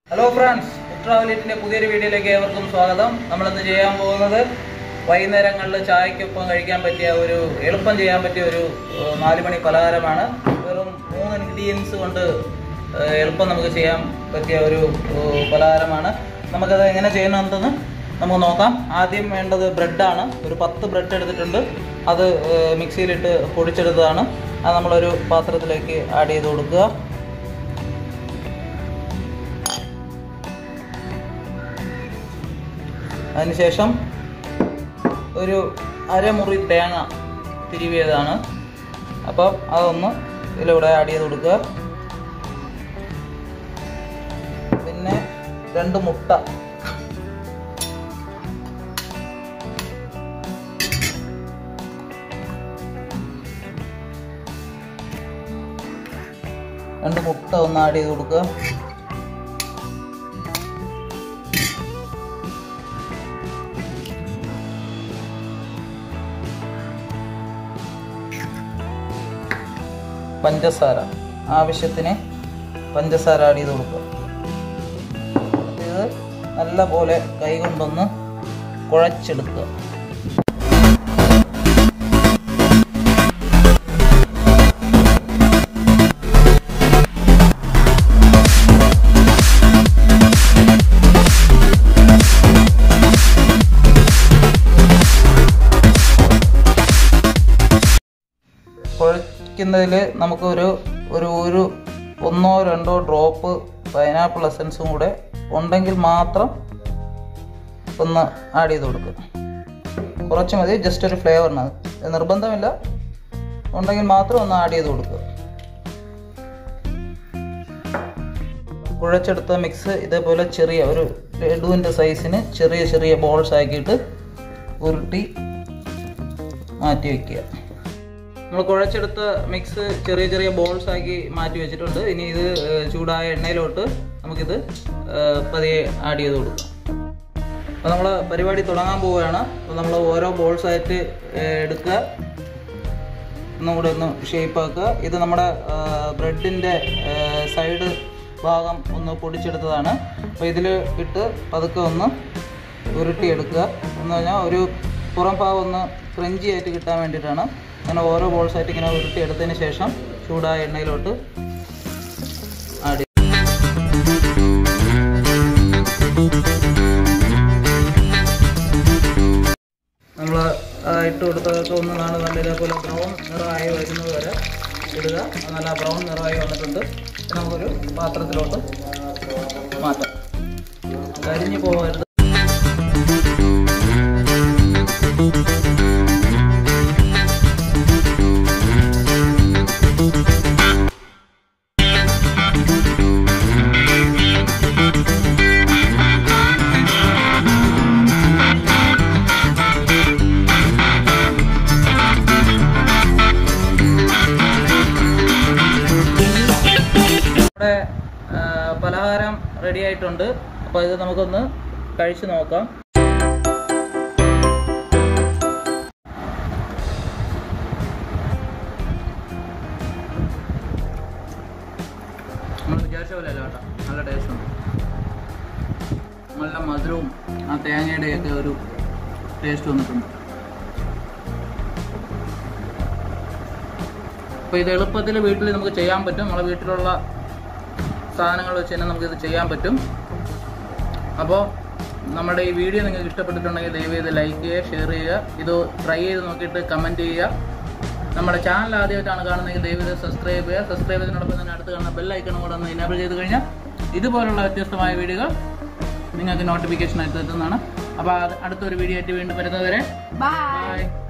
Hello friends ട്രാവലേറ്റിന്റെ പുതിയൊരു വീഡിയോയിലേക്ക് ഏവർക്കും സ്വാഗതം നമ്മളിന്ന് ചെയ്യാൻ പോകുന്നത് വൈകുന്നേരങ്ങളിൽ ചായക്കൊപ്പം കഴിക്കാൻ പറ്റിയ ഒരു എളുപ്പം ചെയ്യാൻ പറ്റിയ ഒരു ഏഹ്, നാല് മണി പലഹാരമാണ് വെറും മൂന്ന് ഇൻഗ്രീഡിയൻസ് കൊണ്ട് ഏഹ്, എളുപ്പം നമുക്ക് ചെയ്യാൻ പറ്റിയ ഒരു ഏഹ്, പലഹാരമാണ് നമുക്കത് എങ്ങനെ ചെയ്യണമെന്ന് നമുക്ക് നോക്കാം ആദ്യം വേണ്ടത് ബ്രെഡാണ് ഒരു പത്ത് ബ്രെഡ് എടുത്തിട്ടുണ്ട് അത് ഏഹ്, മിക്സിയിലിട്ട് പൊടിച്ചെടുത്തതാണ് അത് നമ്മളൊരു പാത്രത്തിലേക്ക് ആഡ് ചെയ്ത് കൊടുക്കുക അതിനുശേഷം ഒരു അരമുറി തേങ്ങ തിരുവിയതാണ് അപ്പം അതൊന്ന് ഇതിലൂടെ ആഡ് ചെയ്ത് കൊടുക്കുക പിന്നെ രണ്ട് മുട്ട രണ്ട് മുട്ട ഒന്ന് ആഡ് ചെയ്ത് കൊടുക്കുക പഞ്ചസാര ആവശ്യത്തിന് പഞ്ചസാര ആഡ് ചെയ്ത് കൊടുക്കുക എന്നിട്ട് ഇത് നല്ല പോലെ കൈ കൊണ്ടൊന്ന് കുഴച്ചെടുക്കുക കുഴയ്ക്കുന്നതിൽ നമുക്കൊരു ഒരു ഒരു ഒന്നോ രണ്ടോ ഡ്രോപ്പ് പൈനാപ്പിൾ എസൻസും കൂടെ ഉണ്ടെങ്കിൽ മാത്രം ഒന്ന് ആഡ് ചെയ്ത് കൊടുക്കുക കുറച്ച് മതി ജസ്റ്റ് ഒരു ഫ്ലേവറിന് അത് നിർബന്ധമില്ല ഉണ്ടെങ്കിൽ മാത്രം ഒന്ന് ആഡ് ചെയ്ത് കൊടുക്കുക കുഴച്ചെടുത്ത മിക്സ് ഇതേപോലെ ചെറിയ ഒരു ലഡുവിൻ്റെ സൈസിന് ചെറിയ ചെറിയ ബോൾസ് ആക്കിയിട്ട് ഉരുട്ടി മാറ്റി വയ്ക്കുക നമ്മൾ കുഴച്ചെടുത്ത മിക്സ് ചെറിയ ചെറിയ ബോൾസ് ആക്കി മാറ്റി വെച്ചിട്ടുണ്ട് ഇനി ഇത് ഏഹ്, ചൂടായ എണ്ണയിലോട്ട് നമുക്കിത് ഏഹ്, പതിയെ ആഡ് ചെയ്ത് കൊടുക്കാം അപ്പോൾ നമ്മൾ പരിപാടി തുടങ്ങാൻ പോവുകയാണ് അപ്പോൾ നമ്മൾ ഓരോ ബോൾസ് ആയിട്ട് ഏഹ്, എടുക്കുക ഒന്നും കൂടെ ഒന്ന് ഷേപ്പ് ആക്കുക ഇത് നമ്മുടെ ബ്രെഡിൻ്റെ സൈഡ് ഭാഗം ഒന്ന് പൊടിച്ചെടുത്തതാണ് അപ്പോൾ ഇതിൽ ഇട്ട് പതുക്കെ ഒന്ന് ഉരുട്ടിയെടുക്കുക എന്ന് പറഞ്ഞാൽ ഒരു പുറം ഭാഗം ഒന്ന് ക്രഞ്ചി ആയിട്ട് കിട്ടാൻ വേണ്ടിയിട്ടാണ് അങ്ങനെ ഓരോ ബോൾസ് ആയിട്ട് ഇങ്ങനെ ഉരുട്ടിയെടുത്തതിന് ശേഷം ചൂടായ എണ്ണയിലോട്ട് ആഡ് നമ്മൾ ഇട്ട് കൊടുത്തതൊക്കെ ഒന്ന് നാളെ നല്ല ഇതേപോലെ ബ്രൗൺ നിറമായി വരുന്നത് വരെ ഇടുക അത് നല്ല ബ്രൗൺ നിറമായി വന്നിട്ടുണ്ട് ഇത് നമുക്കൊരു പാത്രത്തിലോട്ട് മാറ്റാം കരിഞ്ഞു പോകരുത് നമ്മുടെ ആ, പലഹാരം റെഡി ആയിട്ടുണ്ട് അപ്പോൾ ഇത് നമുക്കൊന്ന് കഴിച്ചു നോക്കാം നമ്മൾ വിചാരിച്ച പോലെ അല്ല കേട്ടോ നല്ല ടേസ്റ്റ് ഉണ്ട് നല്ല മധുരവും ആ തേങ്ങയുടെയൊക്കെ ഒരു ടേസ്റ്റ് വന്നിട്ടുണ്ട് അപ്പോൾ ഇത് എളുപ്പത്തിൽ വീട്ടിൽ നമുക്ക് ചെയ്യാൻ പറ്റും നമ്മളെ വീട്ടിലുള്ള സാധനങ്ങൾ വെച്ച് തന്നെ നമുക്കിത് ചെയ്യാൻ പറ്റും അപ്പോൾ നമ്മുടെ ഈ വീഡിയോ നിങ്ങൾക്ക് ഇഷ്ടപ്പെട്ടിട്ടുണ്ടെങ്കിൽ ദയവ് ചെയ്ത് ലൈക്ക് ചെയ്യുക ഷെയർ ചെയ്യുക ഇത് ട്രൈ ചെയ്ത് നോക്കിയിട്ട് കമൻറ്റ് ചെയ്യുക നമ്മുടെ ചാനൽ ആദ്യമായിട്ടാണ് കാണുന്നതെങ്കിൽ ദയവ് ചെയ്ത് സബ്സ്ക്രൈബ് ചെയ്യുക സബ്സ്ക്രൈബ് ചെയ്തതിനോടൊപ്പം തന്നെ അടുത്ത് കാണുന്ന ബെൽ ഐക്കണും കൂടെ ഒന്ന് ഇനേബിൾ ചെയ്ത് കഴിഞ്ഞാൽ ഇതുപോലുള്ള വ്യത്യസ്തമായ വീഡിയോകൾ നിങ്ങൾക്ക് നോട്ടിഫിക്കേഷൻ ആയിട്ട് എത്തുന്നതാണ് അപ്പോൾ അത് അടുത്തൊരു വീഡിയോ ആയിട്ട് വീണ്ടും വരുന്നതുവരെ Bye. ബൈ